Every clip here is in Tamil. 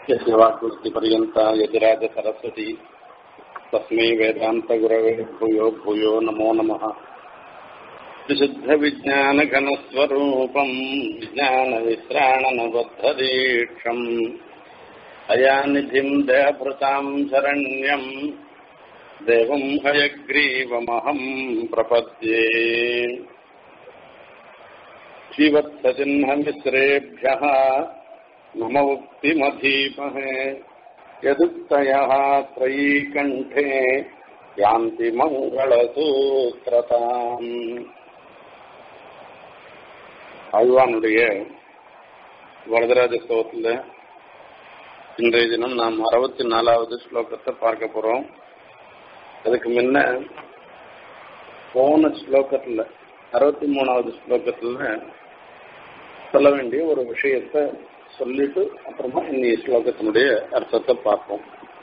यस्य वाक्कृतिपर्यन्ता यतिराजसरस्वती तस्मै वेदान्तगुरवे भूयो भूयो नमो नमः विशुद्धविज्ञानघनस्वरूपम् विज्ञानविश्राणनबद्धदीक्षम् अयानिधिम् देहभृताम् शरण्यम् देवम् हयग्रीवमहम् प्रपद्ये श्रीवत्सचिह्नमिश्रेभ्यः मम उक्तिमधीमहे यदुक्तयः त्रयीकण्ठे யாந்தி மங்களசூத்திரதாம் ஆழ்வானுடைய வரதராஜ ஸ்லோகத்தில் இன்றைய தினம் நாம் அறுபத்தி நாலாவது ஸ்லோகத்தை பார்க்க போறோம் அதுக்கு முன்ன போன ஸ்லோகத்தில் அறுபத்தி மூணாவது ஸ்லோகத்தில் சொல்ல வேண்டிய ஒரு விஷயத்தை சொல்லிட்டு அப்புறமா இன்னைய ஸ்லோகத்தினுடைய அர்த்தத்தை பார்ப்போம்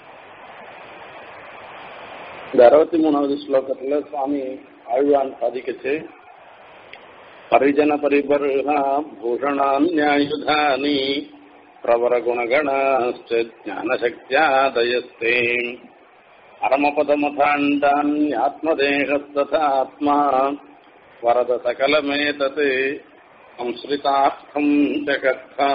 இந்த அறுபத்தி மூணாவது ஸ்லோகத்துல சுவாமி ஆழ்வான் சாதிக்கச்சு பரிஜன பரிபர்ஹா பூஷணான்யாயுதானி பிரவர குணகணாச்ச ஞானசக்தியாதயஸ்தே அரமபதமதாண்டான்யாத்மதேகஸ்ததாத்மா வரத சகலமேதத் சம்ஸ்ரிதார்த்தம் ஜகத்தா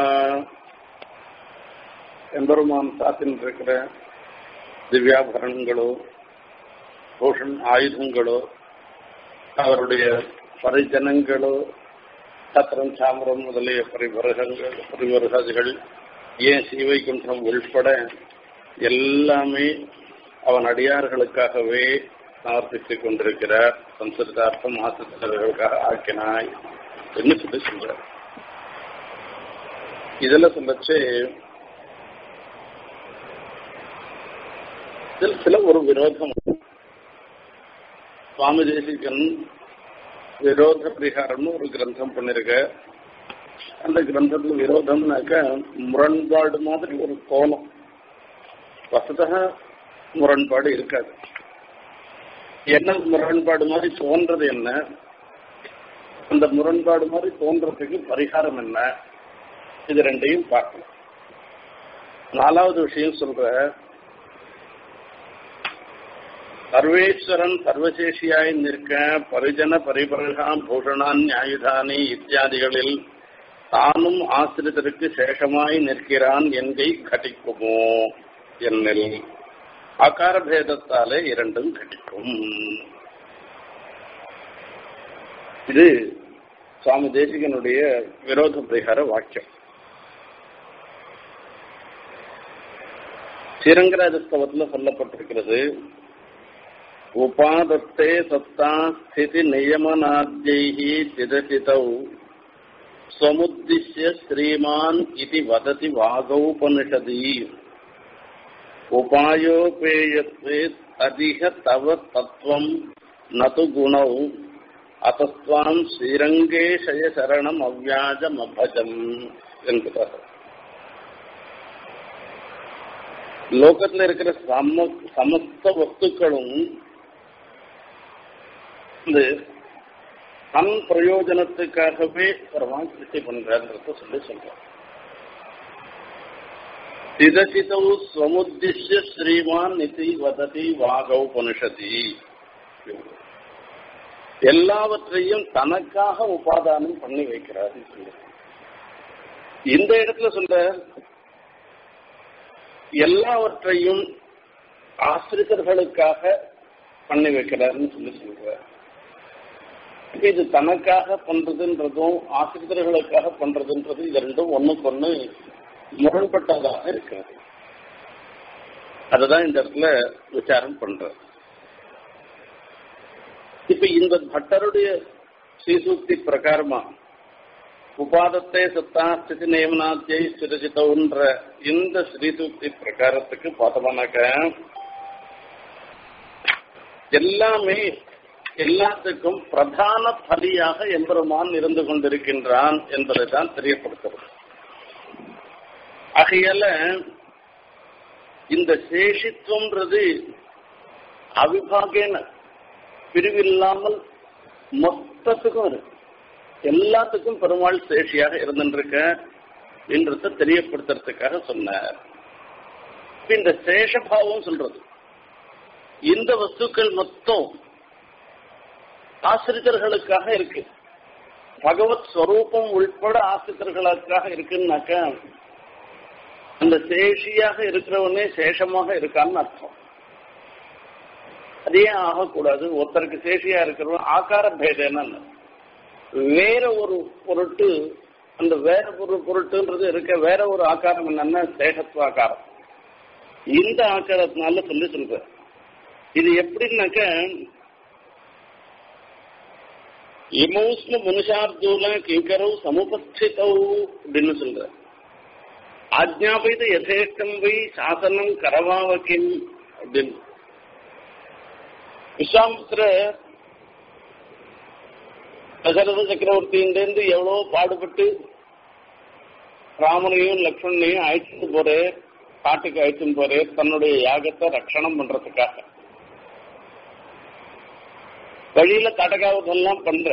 எம்பெருமான் சாத்தின் இருக்கிற திவ்யாபரணங்களோ பூஷன் ஆயுதங்களோ அவருடைய பரிஜனங்களோ சத்திரம் சாமரம் முதலிய பரிவரகங்கள் பரிவரகாதிகள் ஏன் சீவைகுன்றம் உள்பட எல்லாமே அவன் அடியார்களுக்காகவே சமர்ப்பித்துக் கொண்டிருக்கிறார் சம்ஸ்கிருதார்த்தம் ஆசிரியர்களுக்காக ஆக்கினாய் என்று சொல்லி சொல்றார் இதுல சொல்லச்சு இதில் சில ஒரு விரோதம் சுவாமி தேசிகன் விரோத பரிகாரம்னு ஒரு கிரந்தம் பண்ணிருக்க அந்த கிரந்தத்துல விரோதம்னாக்க முரண்பாடு மாதிரி ஒரு கோலம் வசதக முரண்பாடு இருக்காது என்ன முரண்பாடு மாதிரி தோன்றது என்ன அந்த முரண்பாடு மாதிரி தோன்றதுக்கு பரிகாரம் என்ன இது ரெண்டையும் பார்க்கணும் நாலாவது விஷயம் சொல்ற சர்வேஸ்வரன் சர்வசேஷியாய் நிற்க பரிஜன பரிபரகாம் பூஷணான் ஆயுதானி இத்தியாதிகளில் தானும் ஆசிரியத்திற்கு சேஷமாய் நிற்கிறான் என்கை கட்டிக்குமோ என்னில் ஆகார பேதத்தாலே இரண்டும் கட்டிக்கும் இது சுவாமி தேசிகனுடைய விரோத பரிகார வாக்கியம் ஸ்ரீரங்கராஜஸ்தவத்தில் சொல்லப்பட்டிருக்கிறது उपादत्ते सत्ता स्थिति नियमनाद्यैः चिदचितौ स्वमुद्दिश्य श्रीमान् इति वदति वागौपनिषदि उपायोपेयत्वे अधिह तव तत्त्वम् न तु गुणौ अतस्त्वाम् श्रीरङ्गेशय शरणम् अव्याजमभजम् என்கிறார் லோகத்தில் இருக்கிற சம சமஸ்த வஸ்துக்களும் வந்து தன் பிரயோஜனத்துக்காகவே பகவான் சிருஷ்டி பண்றாருன்றத சொல்லி சொல்றார் சிதசிதௌ ஸ்வமுத்திஷ்ய ஸ்ரீமான் நிதி வததி வாகௌ புனுஷதி எல்லாவற்றையும் தனக்காக உபாதானம் பண்ணி வைக்கிறார் இந்த இடத்துல சொல்ற எல்லாவற்றையும் ஆசிரியர்களுக்காக பண்ணி வைக்கிறாருன்னு சொல்லி சொல்றார் இது தனக்காக பண்றதுன்றதும் ஆசிரியர்களுக்காக பண்றதுன்றது இது ரெண்டும் ஒண்ணுக்கு ஒண்ணு முரண்பட்டதாக இருக்கிறது அதுதான் இந்த இடத்துல விசாரம் பண்ற இப்ப இந்த பட்டருடைய ஸ்ரீசூக்தி பிரகாரமா உபாதத்தை சத்தா ஸ்திதி நியமனாத்தியை சிரசித்தவுன்ற இந்த ஸ்ரீசூக்தி பிரகாரத்துக்கு பார்த்தோம்னாக்க எல்லாமே எல்லாத்துக்கும் பிரதான பலியாக எம்பெருமான் இருந்து கொண்டிருக்கின்றான் என்பதை தான் தெரியப்படுத்துறது ஆகையால இந்த சேஷித்துவம்ன்றது அவிபாகேன பிரிவில்லாமல் மொத்தத்துக்கும் இருக்கு எல்லாத்துக்கும் பெருமாள் சேஷியாக இருந்துருக்க என்றத தெரியப்படுத்துறதுக்காக சொன்னார் இந்த சேஷபாவம் சொல்றது இந்த வஸ்துக்கள் மொத்தம் ஆசிரியர்களுக்காக இருக்கு பகவத் ஸ்வரூபம் உள்பட ஆசிரியர்களுக்காக இருக்குன்னாக்க அந்த சேஷியாக இருக்கிறவனே சேஷமாக இருக்கான்னு அர்த்தம் அதே ஆகக்கூடாது ஒருத்தருக்கு சேஷியா இருக்கிறவன் ஆகார பேதேன்னு வேற ஒரு பொருட்டு அந்த வேற ஒரு பொருட்டுன்றது இருக்க வேற ஒரு ஆக்காரம் என்னன்னா சேஷத்துவ ஆக்காரம் இந்த ஆக்காரத்தினால சொல்லி சொல்ற இது எப்படின்னாக்க இமௌஸ்ம மனுஷார்ஜூல கிங்கரவு சமுபஸ்திதௌ அப்படின்னு சொல்ற ஆஜ்ஞாபித யதேஷ்டம் வை சாசனம் கரவாவக்கின் அப்படின்னு விஸ்வாமித்திர தசரத சக்கரவர்த்தியிலிருந்து எவ்வளவு பாடுபட்டு ராமனையும் லக்ஷ்மணையும் அழைச்சிட்டு போறே காட்டுக்கு அழைச்சிட்டு போறே தன்னுடைய யாகத்தை ரட்சணம் பண்றதுக்காக வழியில தடகாவதெல்லாம் பண்ற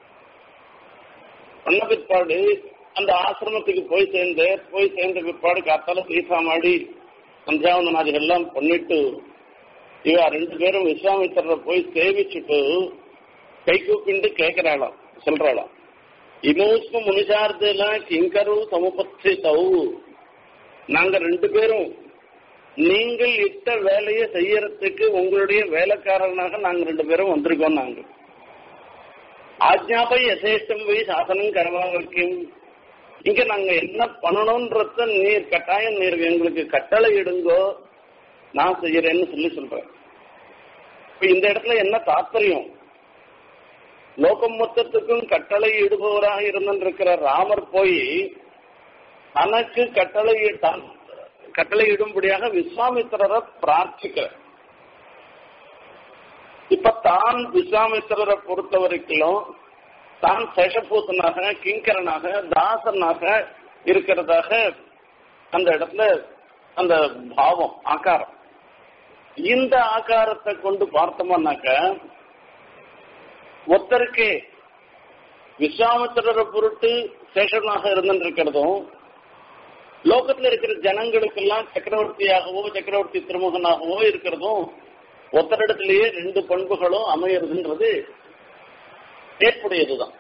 பண்ண பிற்பாடு அந்த ஆசிரமத்துக்கு போய் சேர்ந்த போய் சேர்ந்த பிற்பாடு காத்தால சீசா மாடி சந்தியாவந்தனாதிகள் எல்லாம் பண்ணிட்டு இவ ரெண்டு பேரும் விஸ்வாமித்திர போய் சேவிச்சுட்டு கை கூப்பிண்டு கேட்கிறாளாம் சொல்றாளாம் இமோஸ்ம முனிசார்துல கிங்கரு சமுபத்தி தவு நாங்க ரெண்டு பேரும் நீங்கள் இட்ட வேலையை செய்யறதுக்கு உங்களுடைய வேலைக்காரனாக நாங்க ரெண்டு பேரும் வந்திருக்கோம் நாங்க ஆஜ்ஞாபை யசேஷ்டம் போய் சாசனம் கரவா வைக்கும் இங்க நாங்க என்ன பண்ணணும்ன்றத நீர் கட்டாயம் நீர் எங்களுக்கு கட்டளை இடுங்கோ நான் செய்யறேன்னு சொல்லி சொல்றேன் இப்ப இந்த இடத்துல என்ன தாற்பயம் லோகம் மொத்தத்துக்கும் கட்டளை இடுபவராக இருந்திருக்கிற ராமர் போய் தனக்கு கட்டளை கட்டளை இடும்படியாக விஸ்வாமித்திரரை பிரார்த்திக்கிற இப்ப தான் விஸ்வாமித்திரரை பொறுத்த வரைக்கும் தான் சேஷபூசனாக கிங்கரனாக தாசனாக இருக்கிறதாக அந்த இடத்துல அந்த பாவம் ஆக்காரம் இந்த ஆக்காரத்தை கொண்டு பார்த்தோம்னாக்க ஒருத்தருக்கு விஸ்வாமித்திரரை பொருட்டு சேஷனாக இருந்திருக்கிறதும் லோகத்துல இருக்கிற ஜனங்களுக்கெல்லாம் சக்கரவர்த்தியாகவோ சக்கரவர்த்தி திருமுகனாகவோ இருக்கிறதும் ஒத்தரிடத்திலேயே ரெண்டு பண்புகளும் அமையறதுன்றது ஏற்புடையதுதான்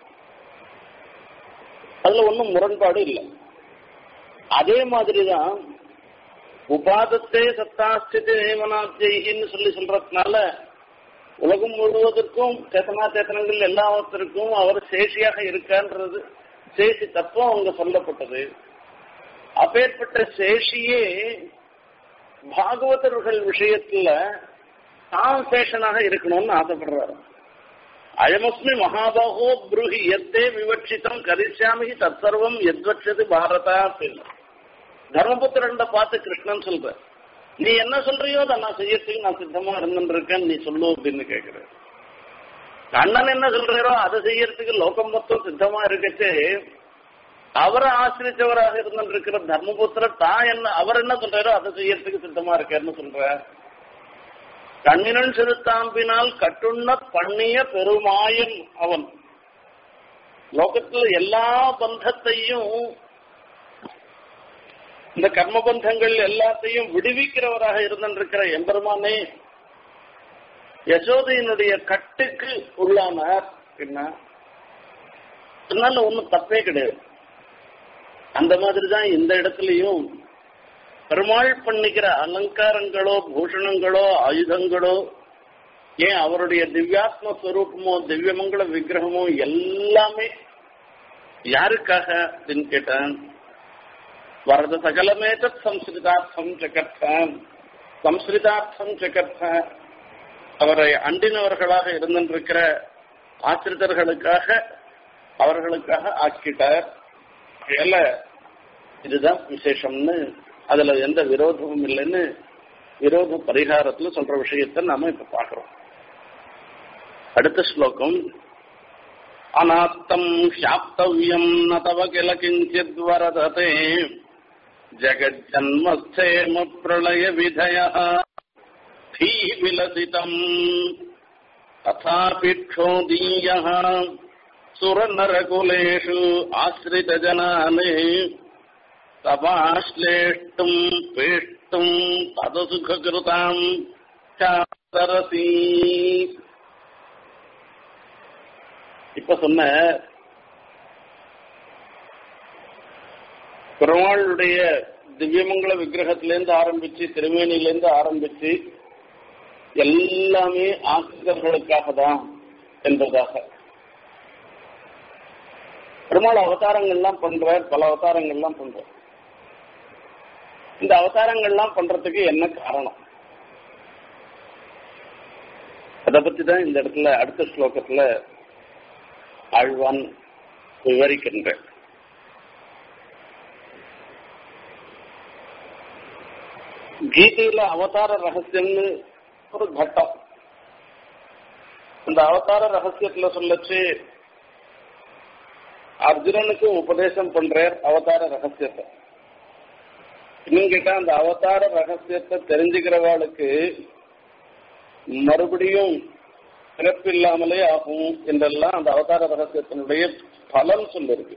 அதுல ஒன்றும் முரண்பாடு இல்லை அதே மாதிரிதான் உபாதத்தே சத்தாஸ்திதி ஏமனாத்தியின்னு சொல்லி சொல்றதுனால உலகம் முழுவதற்கும் சேத்தனா சேத்தனங்கள் எல்லாவற்றிற்கும் அவர் சேஷியாக இருக்கான்றது சேஷி தத்துவம் அங்க சொல்லப்பட்டது அப்பேற்பட்ட சேஷியே பாகவதர்கள் விஷயத்துல தான் சேஷனாக இருக்கணும்னு ஆசைப்படுறாரு அயமஸ்மி மகாபாகோ புருஹி எத்தே விவட்சிதம் கரிசாமி தற்சர்வம் எத்வச்சது பாரதா அப்படின்னு தர்மபுத்திரண்ட பார்த்து கிருஷ்ணன் சொல்ற நீ என்ன சொல்றியோ அதை நான் செய்யறதுக்கு நான் சித்தமா இருந்துருக்கேன் நீ சொல்லு அப்படின்னு கேட்கிற கண்ணன் என்ன சொல்றாரோ அதை செய்யறதுக்கு லோகம் மொத்தம் சித்தமா இருக்கச்சு அவரை ஆசிரிச்சவராக இருந்திருக்கிற தர்மபுத்திரர் தான் என்ன அவர் என்ன சொல்றாரோ அதை செய்யறதுக்கு சித்தமா இருக்காருன்னு சொல்ற கண்ணினன் சிறுத்தாம்பினால் கட்டுண்ண பண்ணிய பெருமாயன் அவன் லோகத்துல எல்லா பந்தத்தையும் இந்த கர்மபந்தங்கள் எல்லாத்தையும் விடுவிக்கிறவராக இருந்திருக்கிற எம்பெருமானே யசோதையினுடைய கட்டுக்கு உள்ளானார் என்ன அதனால ஒன்றும் தப்பே கிடையாது அந்த மாதிரி தான் இந்த இடத்துலயும் பெருமாள் பண்ணிக்கிற அலங்காரங்களோ பூஷணங்களோ ஆயுதங்களோ ஏன் அவருடைய திவ்யாத்ம ஸ்வரூபமோ திவ்யமங்கள விக்கிரகமோ எல்லாமே யாருக்காக அப்படின்னு கேட்டேன் வரத சகலமேதத் சம்ஸ்கிருதார்த்தம் ஜெகர்த்த சம்ஸ்கிருதார்த்தம் ஜெகர்த்த அவரை அண்டினவர்களாக இருந்திருக்கிற ஆசிரிதர்களுக்காக அவர்களுக்காக ஆக்கிட்டார் இல்ல இதுதான் விசேஷம்னு அதுல எந்த விரோதமும் இல்லைன்னு விரோத பரிகாரத்துல சொல்ற விஷயத்தை நாம இப்ப பாக்குறோம் அடுத்த ஸ்லோகம் அநாத்தம் ஹியாப்தவ்யம் ந தவ கில கிஞ்சித் வரததே ஜகஜன்மஸ்தேம பிரளய விதய தீ விலசிதம் ததாபி க்ஷோதீய சுரநரகுலேஷு ஆசிரித ஜனானே தபாஸ்லேஷ்டும் பேஷ்டும் ததசுகிருதாம் சாதரசி இப்ப சொன்ன பெருமாளுடைய திவ்யமங்கல விக்கிரகத்திலேருந்து ஆரம்பிச்சு திருமேனிலேருந்து ஆரம்பிச்சு எல்லாமே ஆசிரியர்களுக்காக தான் என்பதாக பெருமாள் அவதாரங்கள்லாம் பண்றார் பல அவதாரங்கள்லாம் பண்றார் இந்த அவதாரங்கள்லாம் பண்றதுக்கு என்ன காரணம் அதை பத்தி தான் இந்த இடத்துல அடுத்த ஸ்லோகத்துல ஆழ்வான் விவரிக்கின்ற கீதையில அவதார ரகசியம்னு ஒரு கட்டம் அந்த அவதார ரகசியத்துல சொல்லச்சு அர்ஜுனனுக்கு உபதேசம் பண்றார் அவதார ரகசியத்தை இன்னும் கேட்டா அந்த அவதார ரகசியத்தை தெரிஞ்சுக்கிறவாளுக்கு மறுபடியும் பிறப்பு இல்லாமலே ஆகும் என்றெல்லாம் அந்த அவதார ரகசியத்தினுடைய பலன் சொல்லிருக்கு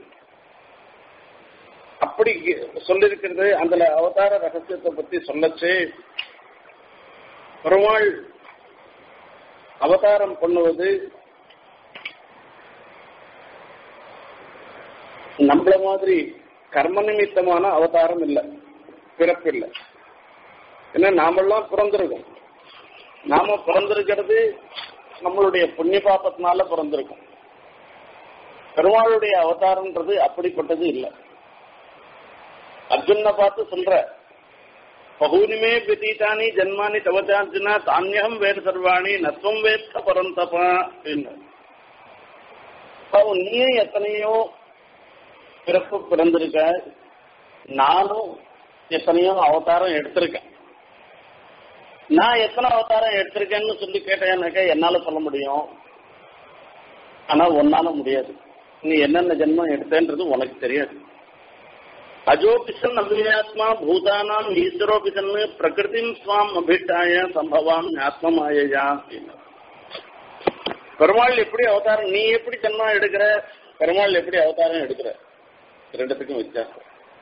அப்படி சொல்லிருக்கிறது அந்த அவதார ரகசியத்தை பத்தி சொல்லச்சு பெருமாள் அவதாரம் பண்ணுவது நம்மள மாதிரி கர்ம நிமித்தமான அவதாரம் இல்லை பிறப்பு இல்லை ஏன்னா நாமெல்லாம் பிறந்திருக்கோம் நாம பிறந்திருக்கிறது நம்மளுடைய புண்ணிய பாப்பத்தினால பிறந்திருக்கோம் பெருமாளுடைய அவதாரம்ன்றது அப்படிப்பட்டது இல்லை அர்ஜுன பார்த்து சொல்ற பகூனிமே விதீதானி ஜன்மானி தவச்சார்ஜுனா தானியம் வேறு சர்வாணி நத்வம் வேத்த பரந்தபா அப்படின்னு நீயும் எத்தனையோ பிறப்பு பிறந்திருக்க நானும் எத்தனையோ அவதாரம் எடுத்திருக்கேன் நான் எத்தனை அவதாரம் எடுத்திருக்கேன்னு சொல்லி கேட்டேன்னாக்கா என்னால சொல்ல முடியும் ஆனா ஒன்னால முடியாது நீ என்னென்ன ஜென்மம் எடுத்தேன்றது உனக்கு தெரியாது அஜோபிசன் அவ்யாத்மா பூதானாம் ஈஸ்வரோபிசன் பிரகிருதிம் ஸ்வாம் அபிட்டாய சம்பவாம் ஆத்மமாயா அப்படின்னு பெருமாள் எப்படி அவதாரம் நீ எப்படி ஜென்மம் எடுக்கிற பெருமாள் எப்படி அவதாரம் எடுக்கிற ரெண்டுத்துக்கும் வித்தியாசம்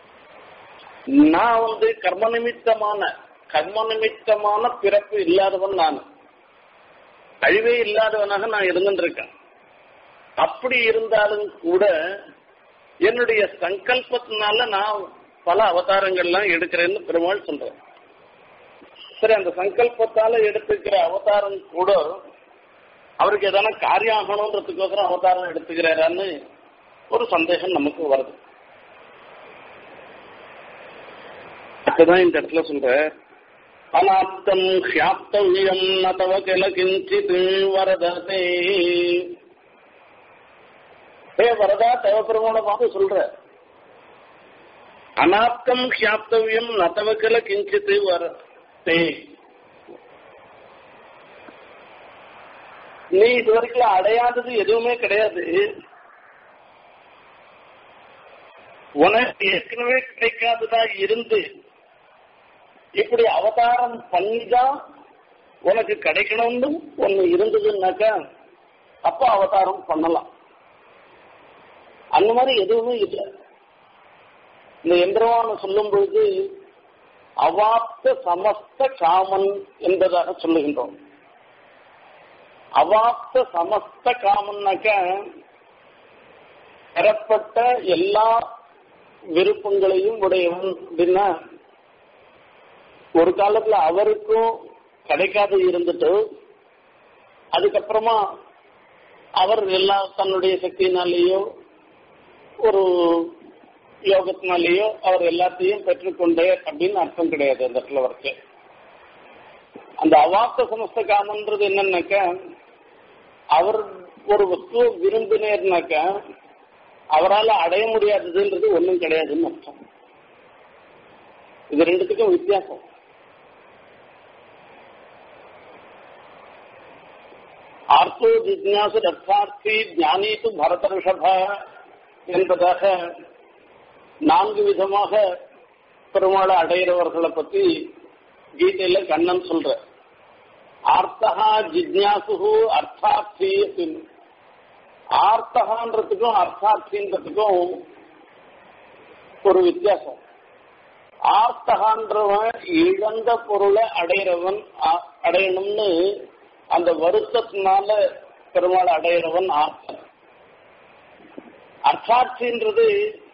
நான் வந்து கர்ம நிமித்தமான கர்ம நிமித்தமான பிறப்பு இல்லாதவன் நான் அழிவே இல்லாதவனாக நான் இருந்துருக்கேன் அப்படி இருந்தாலும் கூட என்னுடைய சங்கல்பத்தினால நான் பல அவதாரங்கள்லாம் எடுக்கிறேன்னு பெருமாள் சொல்றேன் சரி அந்த சங்கல்பத்தால எடுத்துக்கிற அவதாரம் கூட அவருக்கு எதனா காரியம் ஆகணுன்றதுக்கோசரம் அவதாரம் எடுத்துக்கிறாரான்னு ஒரு சந்தேகம் நமக்கு வருது அதுதான் இந்த இடத்துல சொல்ற அனாப்தம் ஹியாப்தவியம் நதவ கிள கிஞ்சித் வரதே ஹே வரதா தேவபெருமான பார்த்து சொல்ற அனாப்தம் ஹியாப்தவியம் நதவ கிள கிஞ்சித் வரதே நீ இதுவரைக்கும் அடையாதது எதுவுமே கிடையாது உனக்கு ஏற்கனவே கிடைக்காததா இருந்து இப்படி அவதாரம் பண்ணிதான் உனக்கு கிடைக்கணும்னு ஒண்ணு இருந்ததுன்னாக்கா அப்ப அவதாரம் பண்ணலாம் அந்த மாதிரி எதுவுமே இல்லை இந்த எந்திரவான சொல்லும் பொழுது அவாப்த சமஸ்த காமன் என்பதாக சொல்லுகின்றோம் அவாப்த சமஸ்த காமன்னாக்க பெறப்பட்ட எல்லா விருப்பங்களையும் உடையவன் அப்படின்னா ஒரு காலத்துல அவருக்கும் கிடைக்காது இருந்துட்டு அதுக்கப்புறமா அவர் எல்லா தன்னுடைய சக்தியினாலேயோ ஒரு யோகத்தினாலேயோ அவர் எல்லாத்தையும் பெற்றுக்கொண்டே அப்படின்னு அர்த்தம் கிடையாது அந்த இடத்துல வரைக்கும் அந்த அவாப்த சமஸ்த காமன்றது என்னன்னாக்க அவர் ஒரு வஸ்துவை விரும்பினேர்னாக்க அவரால் அடைய முடியாததுன்றது ஒன்றும் கிடையாதுன்னு அர்த்தம் இது ரெண்டுத்துக்கும் வித்தியாசம் ஆர்த்தோ ஜிக்னாசு ரத்தார்த்தி ஞானி து பரத ரிஷப என்பதாக நான்கு விதமாக பெருமாளை அடைகிறவர்களை பத்தி கீதையில கண்ணன் சொல்ற ஆர்த்தகா ஜிக்னாசு அர்த்தார்த்தி அப்படின்னு ஆர்த்தகான்றதுக்கும் அர்த்தார்த்தின்றதுக்கும் ஒரு வித்தியாசம் ஆர்த்தகான்றவன் இழந்த பொருளை அடையிறவன் ஆ- அடையணும்னு அந்த வருத்தத்தினால பெருமாள் அடையிறவன் ஆர்த்தன் அர்த்தாட்சின்றது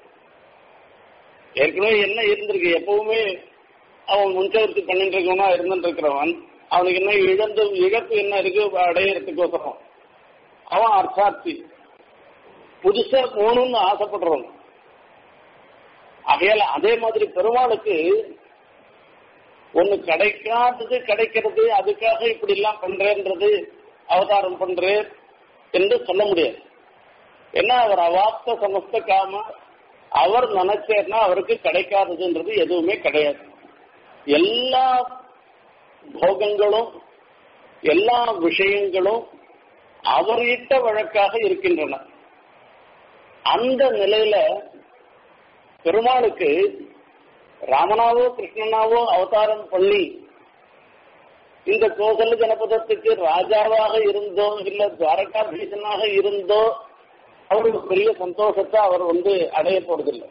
ஏற்கனவே என்ன இருந்திருக்கு எப்பவுமே அவன் முன்செலுத்தி பண்ணிட்டு இருக்கவனா இருந்துட்டு இருக்கிறவன் அவனுக்கு என்ன இழந்து இழப்பு என்ன இருக்கு அடையறதுக்கோசரம் அவன் அர்த்தார்த்தி புதுசா போகணும்னு ஆசைப்படுறவன் ஆகையால அதே மாதிரி பெருமாளுக்கு ஒண்ணு கிடைக்காதது கிடைக்கிறது அதுக்காக இப்படி எல்லாம் பண்றேன்றது அவதாரம் பண்றேன் என்று சொல்ல முடியாது ஏன்னா அவர் அவாப்த சமஸ்த காம அவர் நினைச்சேர்னா அவருக்கு கிடைக்காததுன்றது எதுவுமே கிடையாது எல்லா போகங்களும் எல்லா விஷயங்களும் அவர்கிட்ட வழக்காக இருக்கின்றன அந்த நிலையில பெருமாளுக்கு ராமனாவோ கிருஷ்ணனாவோ அவதாரம் பண்ணி இந்த கோசல ஜனபதத்துக்கு ராஜாவாக இருந்தோ இல்ல துவாரகாதீசனாக இருந்தோ அவருக்கு பெரிய சந்தோஷத்தை அவர் வந்து அடைய போறதில்லை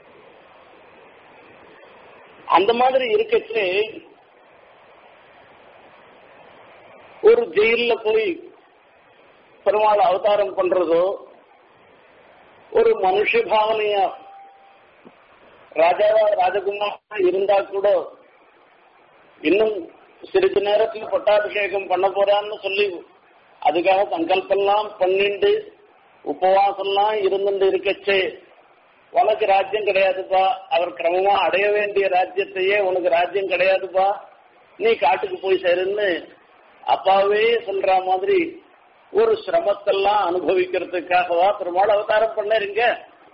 அந்த மாதிரி இருக்கச்சே ஒரு ஜெயில போய் பெருமாள் அவதாரம் பண்றதோ ஒரு மனுஷ பாவனையா ராஜாவா ராஜகுமாரா இருந்தா கூட இன்னும் சிறிது நேரத்துல பட்டாபிஷேகம் பண்ண போறான்னு சொல்லி அதுக்காக சங்கல்பம்லாம் பண்ணிண்டு உபவாசம்லாம் இருந்துட்டு இருக்கச்சே உனக்கு ராஜ்யம் கிடையாதுப்பா அவர் கிரமமா அடைய வேண்டிய ராஜ்யத்தையே உனக்கு ராஜ்யம் கிடையாதுப்பா நீ காட்டுக்கு போய் சேருன்னு அப்பாவே சொல்ற மாதிரி ஒரு சிரமத்தெல்லாம் அனுபவிக்கிறதுக்காகவா பெருமாள் அவதாரம் பண்ணீங்க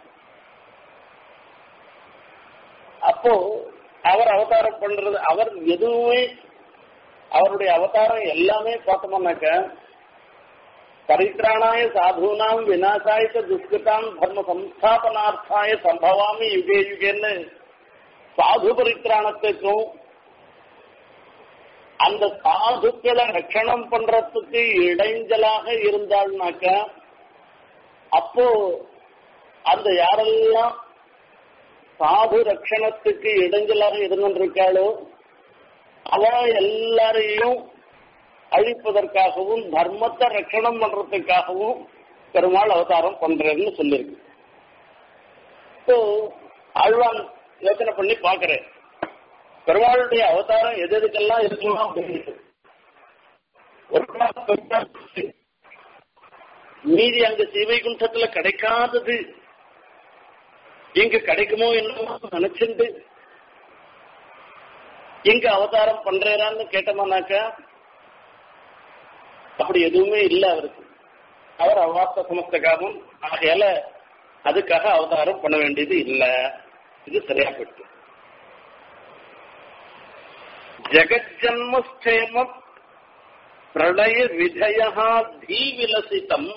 அப்போ அவர் அவதாரம் பண்றது அவர் எதுவுமே அவருடைய அவதாரம் எல்லாமே பார்த்தோம்னாக்க பரித்ராணாய சாதுனாம் விநாசாய ச துஷ்கிருதாம் தர்ம சம்ஸ்தாபனார்த்தாய சம்பவாமி யுகே யுகேன்னு சாது பரித்ராணத்துக்கும் அந்த சாதுக்களை ரட்சணம் பண்றதுக்கு இடைஞ்சலாக இருந்தாள்னாக்க அப்போ அந்த யாரெல்லாம் சாது ரட்சணத்துக்கு இடைஞ்சலாக இருந்திருக்காளோ அவ எல்லாரையும் அழிப்பதற்காகவும் தர்மத்தை ரட்சணம் பண்றதுக்காகவும் பெருமாள் அவதாரம் பண்றேன்னு சொல்லியிருக்கு இப்போ ஆழ்வான் யோசனை பண்ணி பாக்குறேன் பெருமாளுடைய அவதாரம் எது எதுக்கெல்லாம் இருக்கலாம் அப்படின்னு ஒரு காலம் மீதி அங்க சீவைகுண்டத்துல கிடைக்காதது இங்க கிடைக்குமோ என்னமோ நினைச்சுண்டு இங்க அவதாரம் பண்றான்னு கேட்டோம்னாக்கா அப்படி எதுவுமே இல்ல அவருக்கு அவர் அவாஸ்த சமஸ்தகாவும் ஆகையால அதுக்காக அவதாரம் பண்ண வேண்டியது இல்ல இது சரியா போயிட்டு ஜெகஜன்மஸ்தேம பிரளய விஜயா தீவிலசிதம்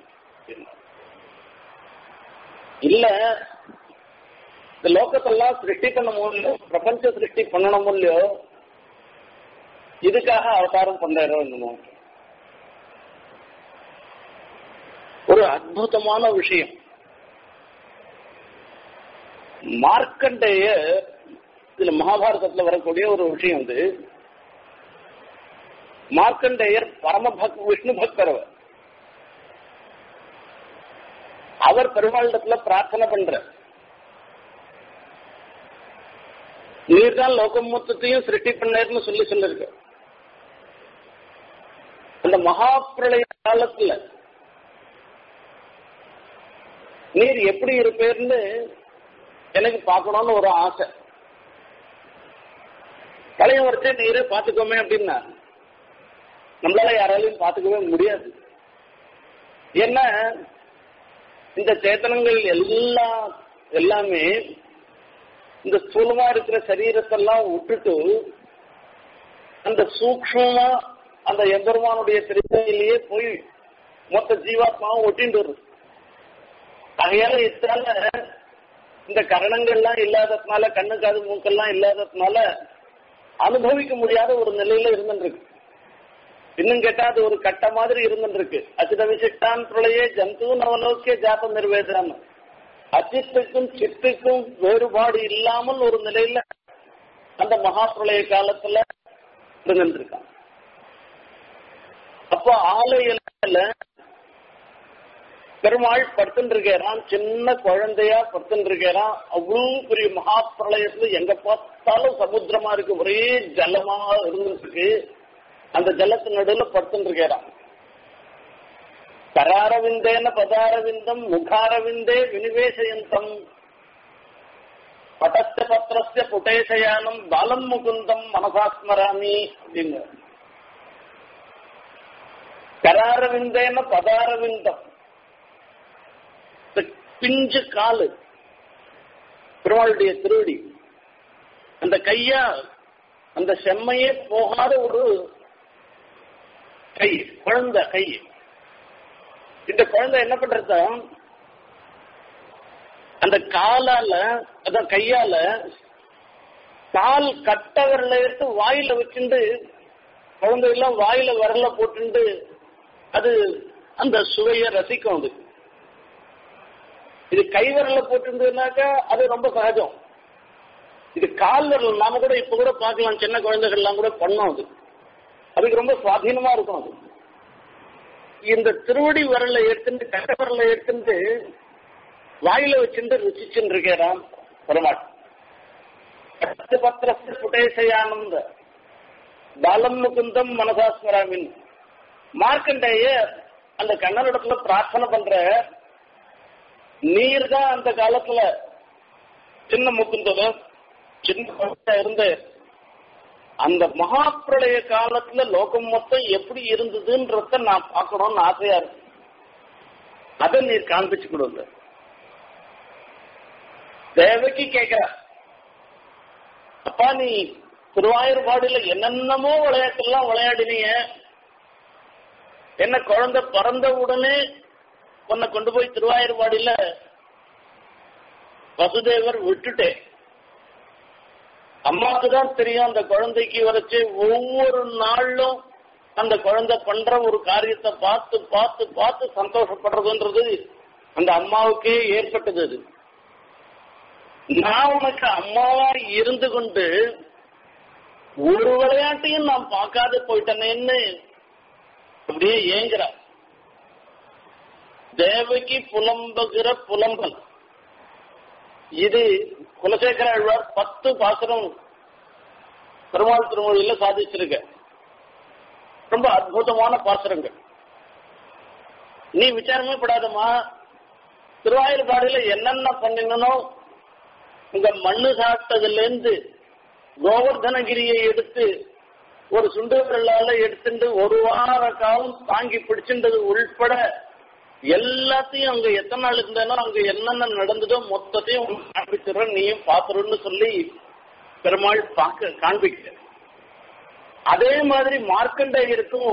இல்ல இந்த லோகத்தெல்லாம் சிருஷ்டி பண்ண முடியல பிரபஞ்ச சிருஷ்டி பண்ணணும் இல்லையோ இதுக்காக அவதாரம் பண்றாரோ என்னமோ ஒரு அற்புதமான விஷயம் மார்க்கண்டேய இதுல மகாபாரதத்துல வரக்கூடிய ஒரு விஷயம் வந்து மார்க்கண்டேயர் பரம பக் விஷ்ணு பக்தர் அவர். அவர் பெருமாளிடத்துல பிரார்த்தனை பண்ற நீர் தான் லோகம் மொத்தத்தையும் சிருஷ்டி பண்ணேர்னு சொல்லி சொல்லிருக்க அந்த மகா பிரளய காலத்துல நீர் எப்படி இருப்பேர்னு எனக்கு பார்க்கணும்னு ஒரு ஆசை பழைய வரைச்சே நீரே பார்த்துக்கோமே அப்படின்னா நம்மளால யாராலையும் பார்த்துக்கவே முடியாது ஏன்னா இந்த சேத்தனங்கள் எல்லாம் எல்லாமே இந்த ஸ்தூலமா இருக்கிற சரீரத்தெல்லாம் விட்டுட்டு அந்த சூக்ஷ்மமா அந்த எம்பெருமானுடைய திருமையிலேயே போய் மொத்த ஜீவாத்மாவும் ஒட்டிட்டு வருது ஆகையால இத்தால இந்த கரணங்கள்லாம் இல்லாததுனால கண்ணு காது மூக்கெல்லாம் இல்லாததுனால அனுபவிக்க முடியாத ஒரு நிலையில இருந்துருக்கு இன்னும் கேட்டா அது ஒரு கட்ட மாதிரி இருந்துருக்கு அச்சித விசிஷ்டான் பிரளையே ஜந்து நவலோக்கிய ஜாத நிர்வேதனம் அச்சித்துக்கும் சித்துக்கும் வேறுபாடு இல்லாமல் ஒரு நிலையில அந்த மகா பிரளய காலத்துல இருந்திருக்கான் அப்போ ஆலயில பெருமாள் படுத்துட்டு இருக்கிறான் சின்ன குழந்தையா படுத்துட்டு இருக்கிறான் அவ்வளவு பெரிய மகா பிரளயத்துல எங்க பார்த்தாலும் சமுத்திரமா இருக்கு ஒரே ஜலமா இருந்துட்டு இருக்கு அந்த ஜலத்து நடுவுல படுத்துட்டு இருக்கிறான் கராரவிந்தேன பதாரவிந்தம் முகாரவிந்தே வினிவேசயந்தம் பட்டஸ்த பத்திரஸ்ய புட்டேசயானம் பாலம் முகுந்தம் மனசாஸ்மராமி அப்படின்னு கராரவிந்தேன பதாரவிந்தம் பிஞ்சு காலு பெருமாளுடைய திருவடி அந்த கையா அந்த செம்மையே போகாத ஒரு கை குழந்தை கை இந்த குழந்தை என்ன பண்றது அந்த காலால அதான் கையால கால் கட்டவரில் எடுத்து வாயில வச்சுட்டு குழந்தை எல்லாம் வாயில வரல போட்டுண்டு அது அந்த சுவையை ரசிக்கும் அது இது கை விரல போட்டுருந்ததுனாக்கா அது ரொம்ப சகஜம் இது கால் விரல் நாம கூட இப்ப கூட பார்க்கலாம் சின்ன குழந்தைகள்லாம் கூட பண்ணோம் அது அதுக்கு ரொம்ப சுவாதீனமா இருக்கும் அது இந்த திருவடி விரலை எடுத்துட்டு கட்ட விரலை எடுத்துட்டு வாயில வச்சுட்டு ருச்சிச்சுட்டு இருக்கிறான் பெருமாள் பத்திரஸ்து புட்டேசையானந்த பாலம் முகுந்தம் மனசாஸ்மராமின் மார்க்கண்டேய அந்த கண்ணனிடத்துல பிரார்த்தனை பண்ற நீர் தான் அந்த காலத்துல சின்ன முக்குந்தத சின்ன குழந்தை இருந்து அந்த மகா பிரளய காலத்துல லோகம் மொத்தம் எப்படி இருந்ததுன்றத நான் பார்க்கணும்னு ஆசையா இருக்கு அதை நீர் காண்பிச்சு கொடுங்க தேவகி கேட்கிற அப்பா நீ திருவாயூர்பாடியில என்னென்னமோ விளையாட்டுலாம் விளையாடினீங்க என்ன குழந்தை பிறந்த உடனே உன்னை கொண்டு போய் திருவாயூர்பாடியில வசுதேவர் விட்டுட்டேன் அம்மாவுக்கு தான் தெரியும் அந்த குழந்தைக்கு வரைச்சு ஒவ்வொரு நாளும் அந்த குழந்தை பண்ற ஒரு காரியத்தை பார்த்து பார்த்து பார்த்து சந்தோஷப்படுறதுன்றது அந்த அம்மாவுக்கே ஏற்பட்டது அது நான் உனக்கு அம்மாவா இருந்து கொண்டு ஒரு விளையாட்டையும் நான் பார்க்காத போயிட்டேனேன்னு அப்படியே ஏங்குற தேவகி புலம்புகிற புலம்பல் இது குலசேகர ஆழ்வார் பத்து பாசனம் பெருமாள் திருமொழியில சாதிச்சிருக்க ரொம்ப அற்புதமான பாசுரங்கள் நீ விசாரமே படாதம்மா திருவாயூர்பாடியில என்னென்ன பண்ணினோ உங்க மண்ணு சாப்பிட்டதுல இருந்து கோவர்தனகிரியை எடுத்து ஒரு சுண்டு விரலால எடுத்துட்டு ஒரு வார காலம் தாங்கி பிடிச்சின்றது உள்பட எல்லாத்தையும் அங்க எத்தனை நாள் இருந்தேனோ அங்க என்னென்ன நடந்ததோ மொத்தத்தையும் காண்பிச்சிடுறேன் நீயும் பாத்துருன்னு சொல்லி பெருமாள் பார்க்க காண்பிக்க அதே மாதிரி மார்க்கண்டேயருக்கும்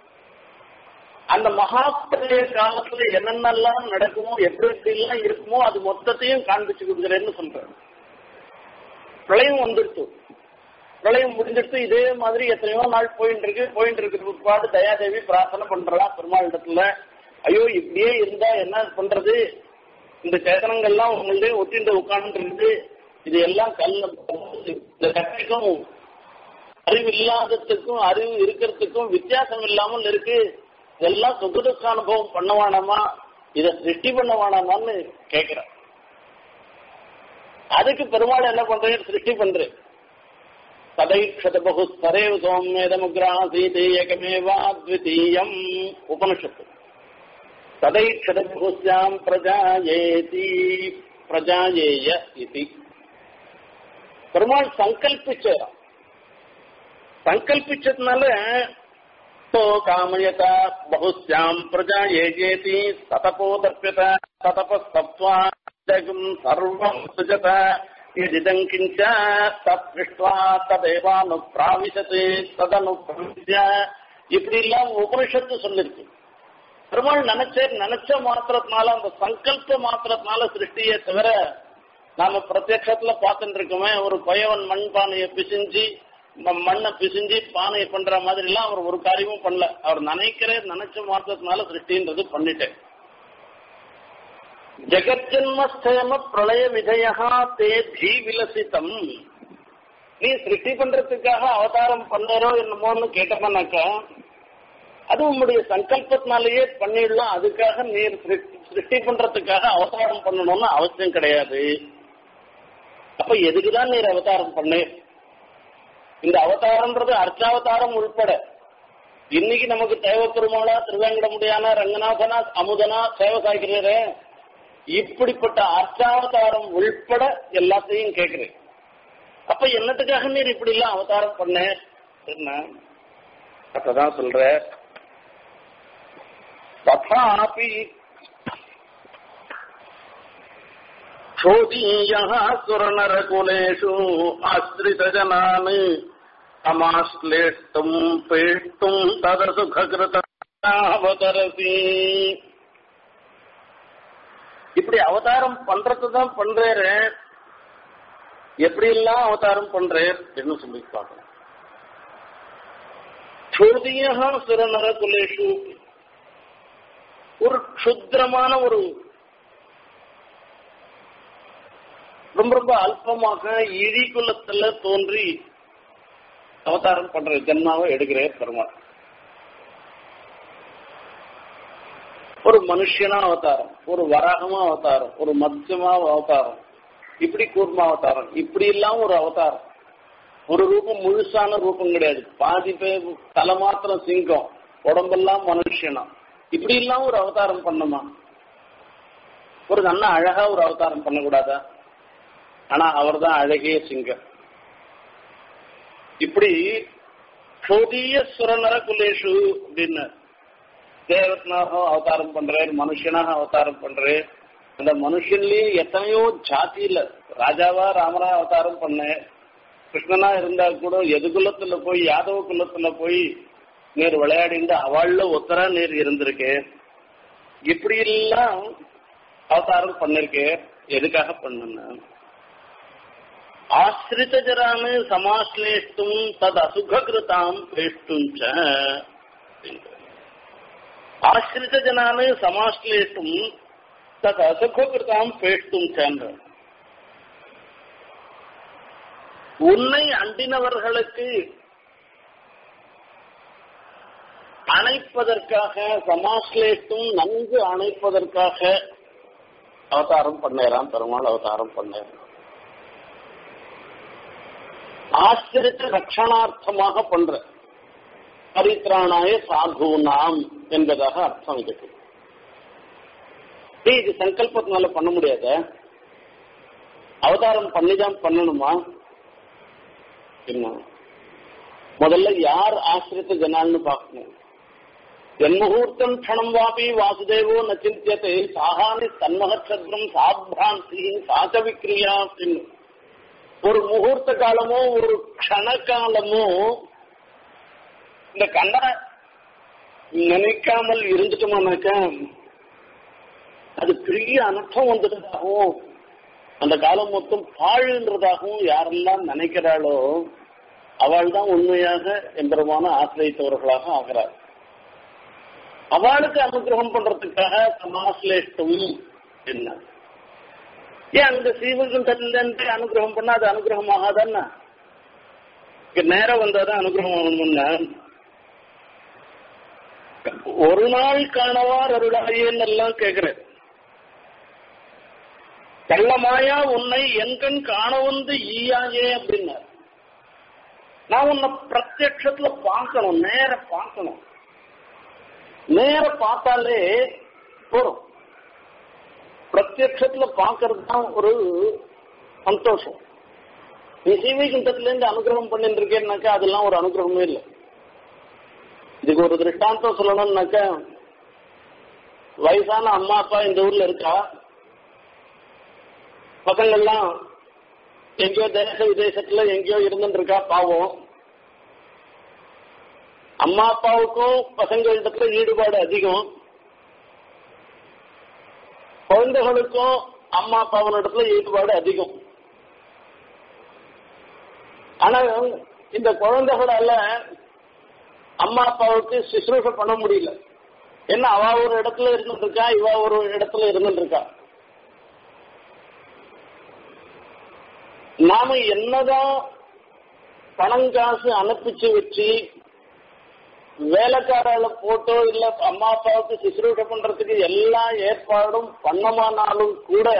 அந்த மகாபிரளய காலத்துல என்னென்னலாம் நடக்குமோ எப்படி எப்படி எல்லாம் இருக்குமோ அது மொத்தத்தையும் காண்பிச்சு கொடுக்குறேன்னு சொல்றேன் பிரளயம் வந்துடுச்சு பிரளயம் முடிஞ்சிடுச்சு இதே மாதிரி எத்தனையோ நாள் போயிட்டு இருக்கு போயிட்டு இருக்கிற பிற்பாடு தயாதேவி பிரார்த்தனை பண்றா பெருமாள் இடத்துல ஐயோ இப்படியே இருந்தா என்ன பண்றது இந்த சேதனங்கள்லாம் உங்களுடைய ஒட்டிண்டு உட்கார்ந்து இருக்கு இது எல்லாம் கல்ல இந்த கட்டைக்கும் அறிவு இல்லாததுக்கும் அறிவு இருக்கிறதுக்கும் வித்தியாசம் இல்லாமல் இருக்கு இதெல்லாம் சுகதுக்க அனுபவம் பண்ண வேணாமா இதை சிருஷ்டி பண்ண வேணாமான்னு கேட்கிறேன் அதுக்கு பெருமாள் என்ன பண்றேன் சிருஷ்டி பண்றேன் ததைக்ஷத பகு சரேவ சோமேதமுக்ராசீதே ஏகமேவாத்விதீயம் உபனிஷத்து ததைக்ஷத பகுஸ்யாம் பிரஜாயேதி பிரஜாயேய இது பெருமாள் சங்கல்பிச்சாராம் சங்கல்பிச்சதுனால तो कामयत बहुस्यां प्रजा येजेति सतपोदप्यत सतपस्तप्त्वा जगम् सर्वम् सृजत यदिदम् किञ्च तत्पृष्ट्वा तदेवानुप्राविशति तदनुप्रविश्य இப்படி எல்லாம் உபனிஷத்து சொல்லிருக்கு பெருமாள் நினைச்ச நினைச்ச மாத்திரத்தினால அந்த சங்கல்ப மாத்திரத்தினால சிருஷ்டியே தவிர நாம பிரத்யட்சத்துல பார்த்துட்டு இருக்கோமே ஒரு பயவன் மண் பானையை பிசிஞ்சு மண்ணை பிசிஞ்சு பானையை பண்ற மாதிரி எல்லாம் அவர் ஒரு காரியமும் பண்ணல அவர் நினைக்கிற நினைச்ச மாத்திரத்தினால சிருஷ்டின்றது பண்ணிட்டேன் ஜெகஜன்மஸ்தேம பிரளய விஜயா தே தீ விலசிதம் நீ சிருஷ்டி பண்றதுக்காக அவதாரம் பண்ணறோ என்னமோன்னு கேட்டப்பனாக்கா அது உங்களுடைய சங்கல்பத்தினாலேயே பண்ணிடலாம் அதுக்காக நீர் சிருஷ்டி பண்றதுக்காக அவதாரம் பண்ணணும்னு அவசியம் கிடையாது அப்ப எதுக்குதான் நீர் அவதாரம் பண்ணு இந்த அவதாரம்ன்றது அர்ச்சாவதாரம் உள்பட இன்னைக்கு நமக்கு தேவ பெருமாளா திருவேங்கடமுடியானா ரங்கநாதனா அமுதனா சேவை சாய்க்கிறீரே இப்படிப்பட்ட அர்ச்சாவதாரம் உள்பட எல்லாத்தையும் கேட்கிறேன் அப்ப என்னத்துக்காக நீர் இப்படி எல்லாம் அவதாரம் பண்ண என்ன அப்பதான் சொல்ற ததாபி சோதீயः சுரநரகுலேஷு ஆஸ்ரிதஜனான் அமாஸ்லேஷ்டும் பேஷ்டும் ததசுகிருதாவதரசி இப்படி அவதாரம் பண்றதுதான் பண்றேரு எப்படி எல்லாம் அவதாரம் பண்றேர் என்று சொல்லி பார்க்கணும் சோதியா சுரநர குலேஷு ஒரு க்ஷுத்ரமான ஒரு ரொம்ப ரொம்ப அல்பமாக இழி குலத்துல தோன்றி அவதாரம் பண்ற ஜென்மாவை எடுக்கிறேன் பெருமாள் ஒரு மனுஷனா அவதாரம் ஒரு வராகமா அவதாரம் ஒரு மத்தியமா அவதாரம் இப்படி கூர்மா அவதாரம் இப்படி எல்லாம் ஒரு அவதாரம் ஒரு ரூபம் முழுசான ரூபம் கிடையாது பாதி பேர் தலை மாத்திரம் சிங்கம் உடம்பெல்லாம் மனுஷனா இப்படி எல்லாம் ஒரு அவதாரம் பண்ணுமா ஒரு நல்ல அழகா ஒரு அவதாரம் பண்ணக்கூடாதா ஆனா அவர் தான் அழகிய சிங்கம் இப்படி சோதிய சுரநர குலேஷு அப்படின்னு தேவத்னாக அவதாரம் பண்றேன் மனுஷனாக அவதாரம் பண்றேன் அந்த மனுஷன்லயே எத்தனையோ ஜாதியில ராஜாவா ராமரா அவதாரம் பண்ணேன் கிருஷ்ணனா இருந்தா கூட எது குலத்துல போய் யாதவ குலத்துல போய் நீர் விளையாடிந்து அவள்ல ஒத்தரா நீர் இருந்திருக்கேன் இப்படி எல்லாம் அவதாரம் பண்ணிருக்கேன் எதுக்காக பண்ணுன ஆசிரித ஜரானு சமாஸ்லேஷ்டும் தது அசுகிருதாம் பேஷ்டும் ஆசிரித ஜனானு சமாஸ்லேஷ்டும் தது அசுகிருதாம் பேஷ்டும் சென்ற உன்னை அண்டினவர்களுக்கு அணைப்பதற்காக சமாஸ்லேட்டும் நன்கு அணைப்பதற்காக அவதாரம் பண்ணேராம் பெருமாள் அவதாரம் பண்ணேன் ஆசிரித்த ரட்சணார்த்தமாக பண்ற பரித்ராணாய சாகுனாம் என்பதாக அர்த்தம் இதுக்கு இது சங்கல்பத்தினால பண்ண முடியாத அவதாரம் பண்ணிதான் பண்ணணுமா என்ன முதல்ல யார் ஆசிரித்த ஜனால்னு பார்க்கணும் ஜன்முகூர்த்தம் க்ஷணம் வாபி வாசுதேவோ நச்சிந்தியத்தை சாகானி தன்மகச்சத்திரம் சாப்ராந்தி சாச்ச விக்ரியா அப்படின்னு ஒரு முகூர்த்த காலமோ ஒரு க்ஷண காலமோ இந்த கண்டனை நினைக்காமல் இருந்துட்டோமானாக்கா அது பெரிய அனர்த்தம் வந்துட்டதாகவும் அந்த காலம் மொத்தம் பாழுன்றதாகவும் யாரெல்லாம் நினைக்கிறாளோ அவள் தான் உண்மையாக எம்பெருமான ஆசிரியத்தவர்களாக ஆகிறார் அவளுக்கு அனுகிரகம் பண்றதுக்காக சமாஸ்லேஷ்டம் என்ன ஏன் அங்க சீவகுண்டத்திலிருந்து அனுகிரகம் பண்ணா அது அனுகிரகம் ஆகாதான்னா நேரம் வந்தாதான் அனுகிரகம் ஆகணும்னா ஒரு நாள் காணவார் அருளாயேன்னு எல்லாம் கேக்குறேன் கள்ளமாயா உன்னை என்கண் காண வந்து ஈயாயே அப்படின்னார் நான் உன்னை பிரத்யட்சத்துல பார்க்கணும் நேர பார்க்கணும் நேர பார்த்தாலே போறோம் பிரத்யட்சத்துல பார்க்கறது தான் ஒரு சந்தோஷம் நீ சீவைகுண்டத்துல இருந்து அனுகிரகம் பண்ணிட்டு இருக்கேன்னாக்கா அதெல்லாம் ஒரு அனுகிரகமே இல்லை இதுக்கு ஒரு திருஷ்டாந்தம் சொல்லணும்னாக்கா வயசான அம்மா அப்பா இந்த ஊர்ல இருக்கா பசங்கள்லாம் எங்கேயோ தேச விதேசத்துல எங்கேயோ இருந்துட்டு இருக்கா பாவம் அம்மா அப்பாவுக்கும் பசங்களிடத்துல ஈடுபாடு அதிகம் குழந்தைகளுக்கும் அம்மா அப்பாவினிடத்துல ஈடுபாடு அதிகம் ஆனா இந்த குழந்தைகளால அம்மா அப்பாவுக்கு சுசுரூஷ பண்ண முடியல என்ன அவ ஒரு இடத்துல இருந்துட்டு இருக்கா இவ ஒரு இடத்துல இருந்துட்டு இருக்கா நாம என்னதான் பணம் காசு அனுப்பிச்சு வச்சு வேலைக்காரால போட்டோ இல்ல அம்மா அப்பாவுக்கு சிசுரூட்ட பண்றதுக்கு எல்லா ஏற்பாடும் பண்ணமானாலும் கூட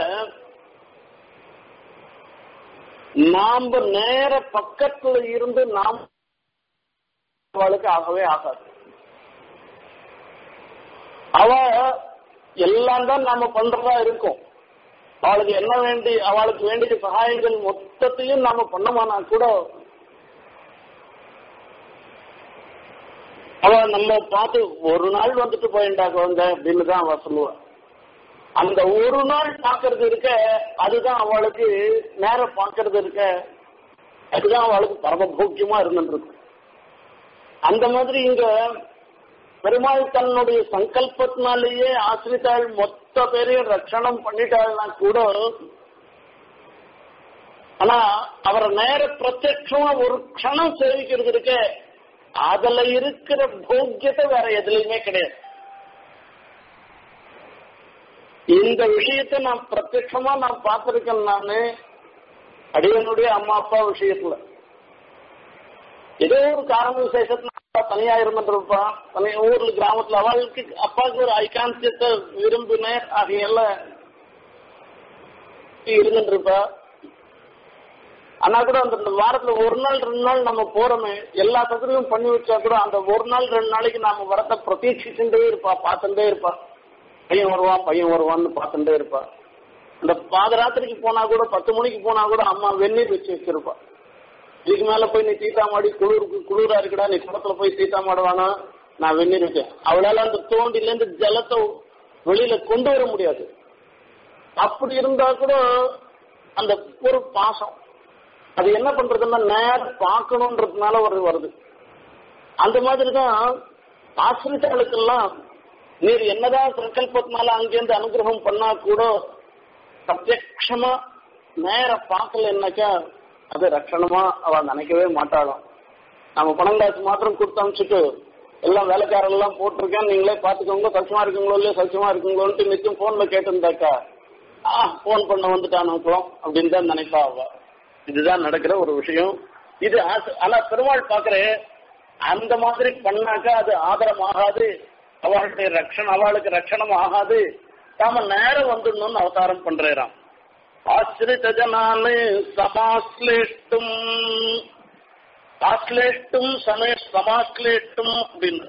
நாம நேர பக்கத்துல இருந்து நாம் அவளுக்கு ஆகவே ஆகாது அவ எல்லாம் தான் நாம பண்றதா இருக்கும் அவளுக்கு என்ன வேண்டி அவளுக்கு வேண்டிய சகாயங்கள் மொத்தத்தையும் நாம பண்ணமானா கூட அவ நம்ம பார்த்து ஒரு நாள் வந்துட்டு போயிண்டா குழந்தை அப்படின்னு தான் அவ சொல்லுவா அந்த ஒரு நாள் பாக்குறது இருக்க அதுதான் அவளுக்கு நேரம் பாக்குறது இருக்க அதுதான் அவளுக்கு பரமபோக்கியமா இருந்துருக்கு அந்த மாதிரி இங்க பெருமாள் தன்னுடைய சங்கல்பத்தினாலேயே ஆசிரித்தாள் மொத்த பேரையும் ரட்சணம் பண்ணிட்டாள்னா கூட ஆனா அவரை நேர பிரத்யட்சமா ஒரு க்ஷணம் சேவிக்கிறது இருக்க அதுல இருக்கிற போக்கியத்தை வேற எதுலையுமே கிடையாது இந்த விஷயத்தை நான் பிரத்யட்சமா நான் பார்த்திருக்கேன் நானு அடியனுடைய அம்மா அப்பா விஷயத்துல ஏதோ ஒரு காரண விசேஷத்துல அப்பா தனியா இருந்துருப்பா தனி ஊர்ல கிராமத்துல அவளுக்கு அப்பாவுக்கு ஒரு ஐகாந்தியத்தை விரும்பினர் ஆகையெல்லாம் இருந்துட்டு இருப்பா ஆனா கூட அந்த வாரத்துல ஒரு நாள் ரெண்டு நாள் நம்ம போறோமே எல்லா தகுதியும் பண்ணி வச்சா கூட அந்த ஒரு நாள் ரெண்டு நாளைக்கு நாம வரத்தை பிரதீட்சிச்சுட்டே இருப்பா பார்த்துட்டே இருப்பா பையன் வருவான் பையன் வருவான்னு பார்த்துட்டே இருப்பா இந்த பாதராத்திரிக்கு போனா கூட பத்து மணிக்கு போனா கூட அம்மா வெந்நீர் வச்சு வச்சிருப்பா இதுக்கு மேல போய் நீ தீத்தாமாடி குளிருக்கு குளிரா இருக்குடா நீ குளத்துல போய் தீத்தாமாடுவானா நான் வெந்நீர் வச்சேன் அவளால அந்த தோண்டில இருந்து ஜலத்தை வெளியில கொண்டு வர முடியாது அப்படி இருந்தா கூட அந்த ஒரு பாசம் அது என்ன பண்றதுன்னா நேரம் பார்க்கணுன்றதுனால ஒரு வருது அந்த மாதிரி தான் ஆசிரியர்களுக்கெல்லாம் நீர் என்னதான் சங்கல்பத்தினால அங்கேருந்து அனுகிரகம் பண்ணா கூட பிரத்யக்ஷமா நேர பார்க்கலன்னாக்கா அது ரட்சணமா அவ நினைக்கவே மாட்டாளாம் நம்ம பணம் காசு மாத்திரம் கொடுத்து அனுப்பிச்சுட்டு எல்லாம் வேலைக்காரெல்லாம் போட்டிருக்கேன் நீங்களே பாத்துக்கோங்க சௌச்சமா இருக்குங்களோ இல்லையோ சௌச்சமா இருக்குங்களோன்ட்டு நிச்சயம் போன்ல கேட்டிருந்தாக்கா ஆ போன் பண்ண வந்துட்டானுக்குறோம் அப்படின்னு தான் நினைப்பா அவ இதுதான் நடக்கிற ஒரு விஷயம் இது ஆசை ஆனா பெருமாள் பாக்குற அந்த மாதிரி பண்ணாக்கா அது ஆதரம் ஆகாது அவளுடைய ரட்சணம் அவளுக்கு ரட்சணம் ஆகாது நாம நேரம் வந்துடணும்னு அவதாரம் பண்றாராம் ஆசிரித ஜனானு சமாஸ்லேஷ்டும் ஆஸ்லேஷ்டும் சமே சமாஸ்லேஷ்டும் அப்படின்னு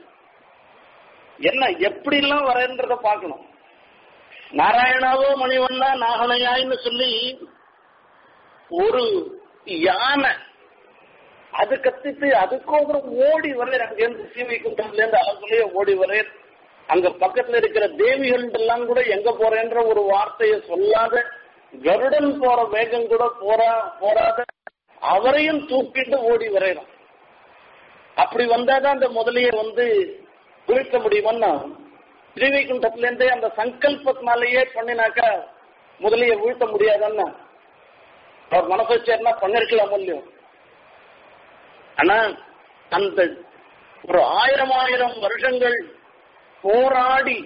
என்ன எப்படிலாம் வரேன்றத பார்க்கணும் நாராயணாவோ மணிவண்ணா நாகனையாயின்னு சொல்லி ஒரு யானை அது கத்திட்டு அதுக்கோசரம் ஓடி வரையர் அங்கேருந்து சீவிக்குண்டம்ல இருந்து அதுக்குள்ளேயே ஓடி வரையர் அங்க பக்கத்துல இருக்கிற தேவிகள் எல்லாம் கூட எங்க போறேன்ற ஒரு வார்த்தையை சொல்லாத கருடன் போற வேகம் கூட போறா போறாத அவரையும் தூக்கிட்டு ஓடி வரையணும் அப்படி வந்தாதான் அந்த முதலிய வந்து வீழ்த்த முடியுமன்னா ஸ்ரீவைகுண்டத்துல இருந்தே அந்த சங்கல்பத்தினாலேயே பண்ணினாக்கா முதலிய வீழ்த்த முடியாதன்னா அவர் மனசு வச்சாருன்னா பண்ணிருக்கலாம் இல்லையோ ஆனா அந்த ஒரு ஆயிரம் ஆயிரம் வருஷங்கள் போராடி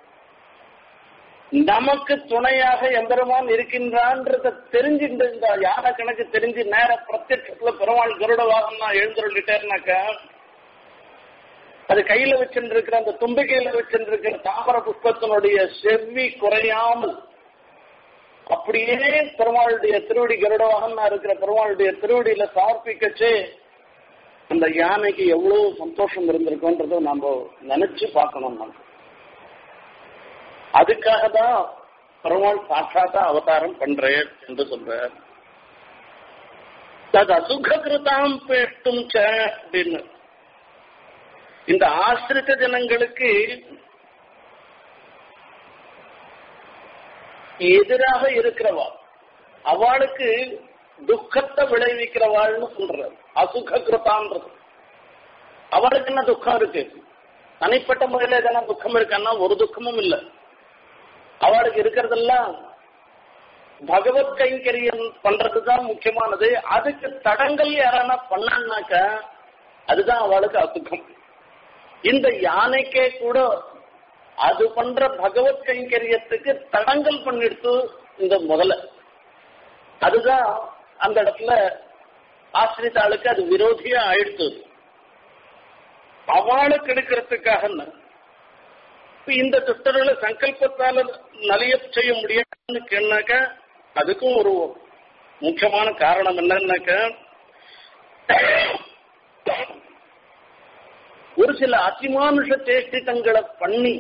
நமக்கு துணையாக எம்பெருமான் இருக்கின்றான்றத தெரிஞ்சுட்டு இந்த யானை கணக்கு தெரிஞ்சு நேர பிரத்யட்சத்துல பெருமாள் கருட வாகனா எழுந்துருட்டாருனாக்கா அது கையில வச்சுருக்கிற அந்த தும்பிக்கையில வச்சுருக்கிற தாமர புஷ்பத்தினுடைய செவ்வி குறையாமல் அப்படியே பெருமாளுடைய திருவடி கருடவாகனா இருக்கிற பெருமாளுடைய திருவடியில சமர்ப்பிக்கச்சே அந்த யானைக்கு எவ்வளவு சந்தோஷம் இருந்திருக்குன்றத நம்ம நினைச்சு பார்க்கணும் நம்ம அதுக்காக தான் பெருமாள் சாட்சாத்தா அவதாரம் பண்றேன் என்று சொல்றார் தது அசுகிருதாம் பேட்டும் அப்படின்னு இந்த ஆசிரித்த ஜனங்களுக்கு எதிராக இருக்கிறவா அவளுக்கு துக்கத்தை விளைவிக்கிறவாள்னு சொல்ற அசுக கிருத்தான்றது அவளுக்கு என்ன துக்கம் இருக்கு தனிப்பட்ட முறையில எதனா துக்கம் இருக்கான்னா ஒரு துக்கமும் இல்லை அவளுக்கு இருக்கிறதெல்லாம் பகவத் கைங்கரியம் பண்றதுதான் முக்கியமானது அதுக்கு தடங்கள் யாரானா பண்ணான்னாக்க அதுதான் அவளுக்கு அசுகம் இந்த யானைக்கே கூட அது பண்ற பகவத் கைங்கரியத்துக்கு தடங்கள் பண்ணிடுத்து இந்த முதல்ல அதுதான் அந்த இடத்துல ஆசிரித்த ஆளுக்கு அது விரோதியா ஆயிடுத்து அவளை கெடுக்கிறதுக்காக இப்ப இந்த துஷ்டர்களை சங்கல்பத்தால நலிய செய்ய முடியாதுன்னு கேட்டாக்க அதுக்கும் ஒரு முக்கியமான காரணம் என்னன்னாக்க ஒரு சில அதிமானுஷ சேஷ்டிதங்களை பண்ணி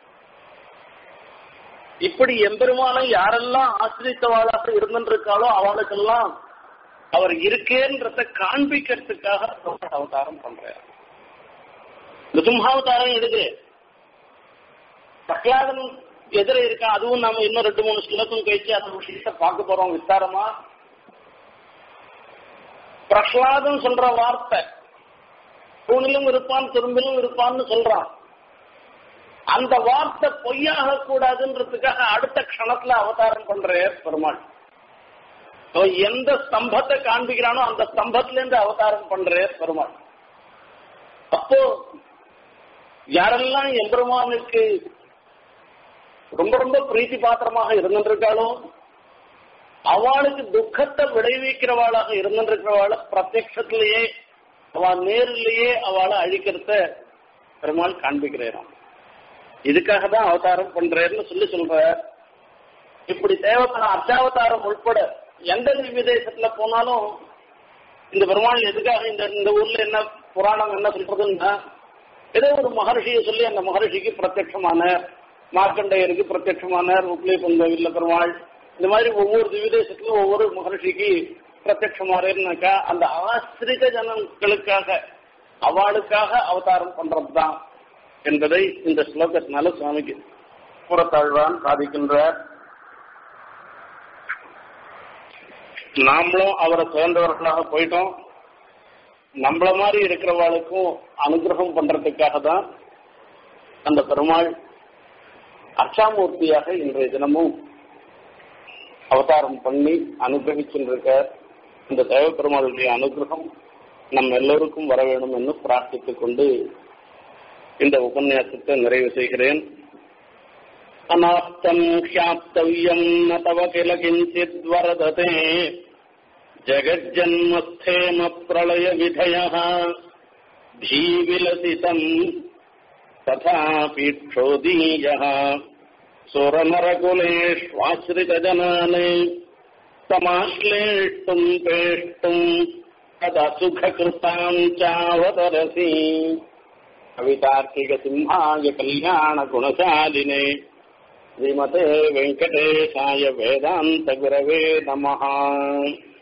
இப்படி எம்பெருமான யாரெல்லாம் ஆசிரித்தவாளாக இருந்திருக்காளோ அவளுக்கெல்லாம் அவர் இருக்கேன்றத காண்பிக்கிறதுக்காக அவதாரம் பண்றார் நிருசிம்ஹாவதாரம் எடுது பிரகலாதன் எதிர இருக்கான் அதுவும் நாம இன்னும் ரெண்டு மூணு ஸ்லோகம் கழிச்சு அந்த விஷயத்தை பார்க்க போறோம் விஸ்தாரமா பிரகலாதன் சொல்ற வார்த்தை தூணிலும் இருப்பான் திரும்பிலும் இருப்பான்னு சொல்றான் அந்த வார்த்தை பொய்யாக கூடாதுன்றதுக்காக அடுத்த க்ஷணத்துல அவதாரம் பண்ற பெருமாள் எந்த ஸ்தம்பத்தை காண்பிக்கிறானோ அந்த ஸ்தம்பத்துல இருந்து அவதாரம் பண்ற பெருமாள் அப்போ யாரெல்லாம் எம்பெருமானுக்கு ரொம்ப ரொம்ப பிரீத்தி பாத்திரமாக இருந்திருக்காளோ அவளுக்கு துக்கத்தை விளைவிக்கிறவாளாக இருந்திருக்கிறவாள பிரத்யட்சத்திலேயே அவள் நேரிலேயே அவளை அழிக்கிறத பெருமாள் காண்பிக்கிறான் இதுக்காக தான் அவதாரம் பண்றேன்னு சொல்லி சொல்ற இப்படி தேவைப்பட அர்ச்சாவதாரம் உட்பட எந்த விதேசத்துல போனாலும் இந்த பெருமாள் எதுக்காக இந்த இந்த ஊர்ல என்ன புராணம் என்ன சொல்றதுன்னா ஏதோ ஒரு மகர்ஷியை சொல்லி அந்த மகர்ஷிக்கு பிரத்யட்சமான மார்க்கண்டையருக்கு பிரத்யட்சமான ருக்லி பொங்கவில்ல பெருமாள் இந்த மாதிரி ஒவ்வொரு திவிதேசத்திலும் ஒவ்வொரு மகர்ஷிக்கு பிரத்யட்சமானாக்கா அந்த ஆசிரித ஜனங்களுக்காக அவளுக்காக அவதாரம் பண்றதுதான் என்பதை இந்த ஸ்லோகத்தினால சுவாமிக்கு புறத்தாழ்வான் சாதிக்கின்றார் நாமளும் அவரை சேர்ந்தவர்களாக போயிட்டோம் நம்மள மாதிரி இருக்கிறவாளுக்கும் அனுகிரகம் பண்றதுக்காக தான் அந்த பெருமாள் அச்சாமூர்த்தியாக இன்றைய தினமும் அவதாரம் பண்ணி அனுகிரகிச்சுருக்க இந்த தேவ பெருமாளுடைய அனுகிரகம் நம் எல்லோருக்கும் வர வேண்டும் என்று பிரார்த்தித்துக் கொண்டு இந்த உபன்யாசத்தை நிறைவு செய்கிறேன் அநாப்தம் ஹியாப்தவ்யம் ந தவ கில கிஞ்சித் வரததே ஜகஜன்மஸ்தேம பிரளய விதய धीविलसितम् तथापि क्षोदीयः सुरनरकुलेष्वाश्रितजनान् समाश्लेष्टुम् पेष्टुम् तदसुखकृताम् चावतरसि कवितार्किकसिंहाय कल्याणगुणशालिने श्रीमते वेङ्कटेशाय वेदान्तगुरवे नमः